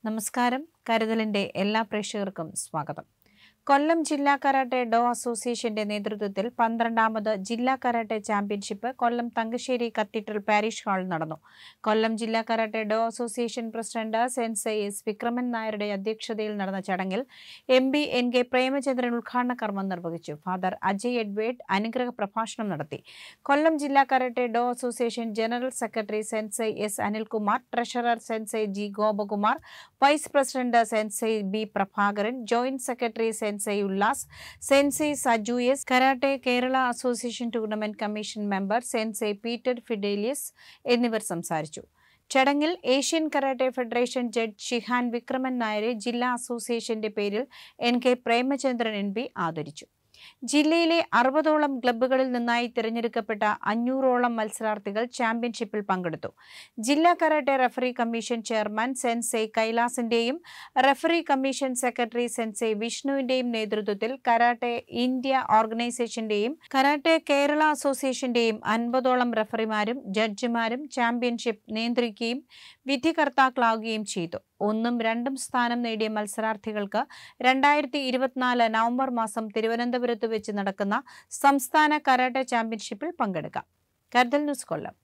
നമസ്കാരം കരുതലിന്റെ എല്ലാ പ്രേക്ഷകർക്കും സ്വാഗതം കൊല്ലം ജില്ലാ കരാട്ടെ ഡോ അസോസിയേഷന്റെ നേതൃത്വത്തിൽ പന്ത്രണ്ടാമത് ജില്ലാ karate championship Kollam Thangassery cathedral parish ഹാളിൽ നടന്നു കൊല്ലം ജില്ലാ karate do association president sensei S Vikraman നായരുടെ അധ്യക്ഷതയിൽ നടന്ന ചടങ്ങിൽ M P N K Premachandran ഉദ്ഘാടന കർമ്മം നിർവഹിച്ചു ഫാദർ അജയ് എഡ്വേർഡ് അനുഗ്രഹ പ്രഭാഷണം നടത്തി കൊല്ലം ജില്ലാ karate do association general secretary sensei S Anilkumar treasurer sensei G Gopakumar vice president sensei B Prabhakaran joint secretary sensei Ullas sensei Saju S karate Kerala association tournament commission member sensei Peter Fidelius എന്നിവർ സംസാരിച്ചു ചടങ്ങിൽ Asian karate federation judge shihan Vikraman നായരെ ജില്ലാ അസോസിയേഷന്റെ പേരിൽ N K Premachandran N P ആദരിച്ചു ജില്ലയിലെ അറുപതോളം ക്ലബ്ബുകളിൽ നിന്നായി തിരഞ്ഞെടുക്കപ്പെട്ട അഞ്ഞൂറോളം മത്സരാർത്ഥികൾ ചാമ്പ്യൻഷിപ്പിൽ പങ്കെടുത്തു ജില്ലാ karate referee commission chairman sensei കൈലാസിന്റെയും റഫറി കമ്മീഷൻ സെക്രട്ടറി സെൻസെ വിഷ്ണുവിന്റെയും നേതൃത്വത്തിൽ കരാട്ടെ ഇന്ത്യ ഓർഗനൈസേഷന്റെയും കരാട്ടെ കേരള അസോസിയേഷന്റെയും അൻപതോളം റഫറിമാരും ജഡ്ജിമാരും ചാമ്പ്യൻഷിപ്പ് നിയന്ത്രിക്കുകയും വിധികർത്താക്കളാവുകയും ചെയ്തു ഒന്നും രണ്ടും സ്ഥാനം നേടിയ മത്സരാർത്ഥികൾക്ക് രണ്ടായിരത്തി ഇരുപത്തിനാല് നവംബർ മാസം തിരുവനന്തപുരത്ത് വെച്ച് നടക്കുന്ന സംസ്ഥാന കരാട്ടെ ചാമ്പ്യൻഷിപ്പിൽ പങ്കെടുക്കാം കരുതൽ ന്യൂസ് കൊല്ലം